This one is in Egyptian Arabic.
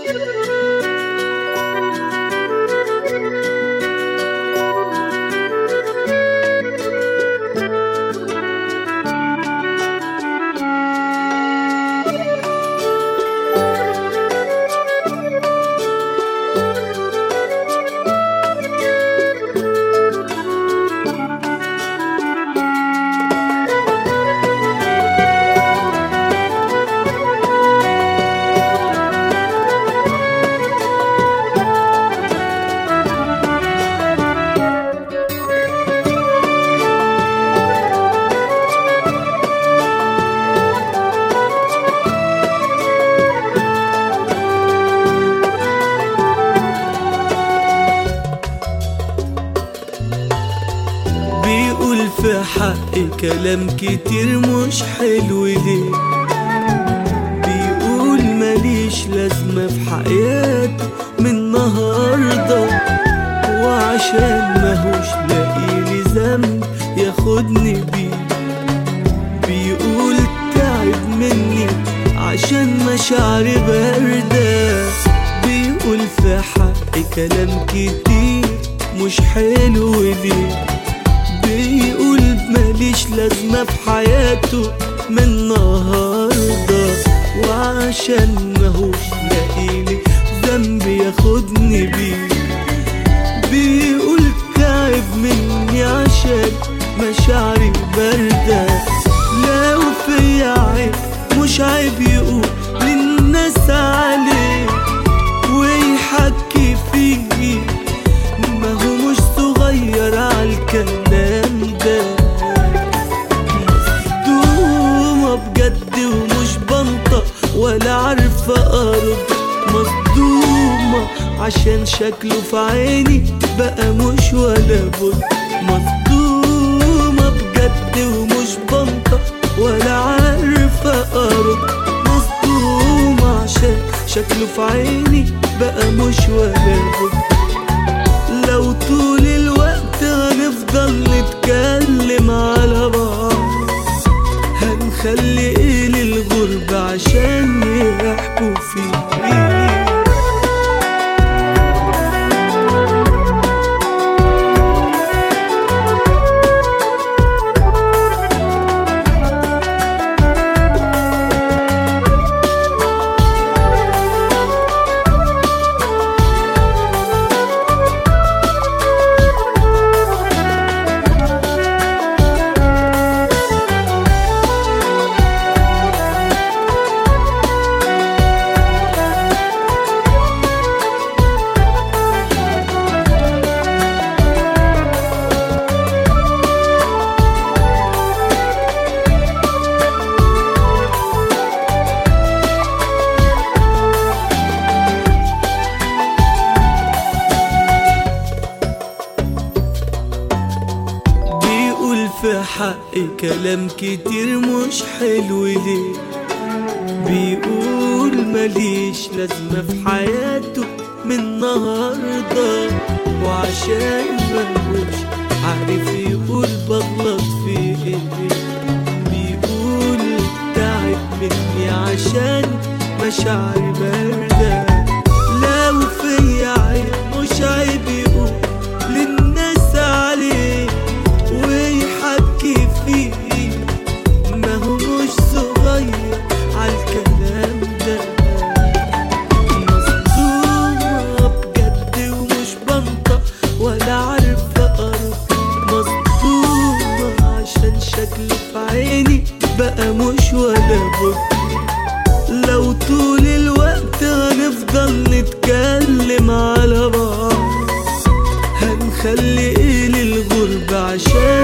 بيقول في حقي كلام كتير مش حلو ليه بيقول ماليش لازمة في حياته من النهاردة وعشان ماهوش لاقيلي ذنب ياخدني بيه بيقول تعب مني عشان مشاعري باردة بيقول في حقي كلام كتير مش حلو ليه بيقول ماليش لازمة في حياته من النهاردة وعشان ماهوش لاقيلي ذنب ياخدني بيه بيقول تعب مني عشان مشاعري باردة لو فيا عيب مش عيب يقول للناس عليه ويحكي فيه ما هو مش صغير عالكلام ده مصدومة بجد ومش بنطق ولا عارفة أرد مصدومة عشان شكله في عيني بقى مش ولا بد مصدومة بجد ومش بنطق ولا عارفة أرد مصدومة عشان شكله في عيني بقى مش ولا بد لو طول الوقت هنفضل نتكلم على بعض هنخلي ايه للغرب عشان يحكوا فيه بيقول في حقي كلام كتير مش حلو ليه بيقول ماليش لازمة في حياته من النهاردة وعشان ملوش عارف يقول بغلط في ايه بيقول تعب مني عشان مشاعري باردة لو فيا عيب مش عيب يقول للناس عليه ويحكي فيه ما هو مش صغير عالكلام ده مصدومة بجد ومش بنطق ولا عارفة أرد مصدومة عشان شكله في عيني بقى مش ولا بد لو طول الوقت هنفضل نتكلم على بعض هنخلي ايه للغرب عشان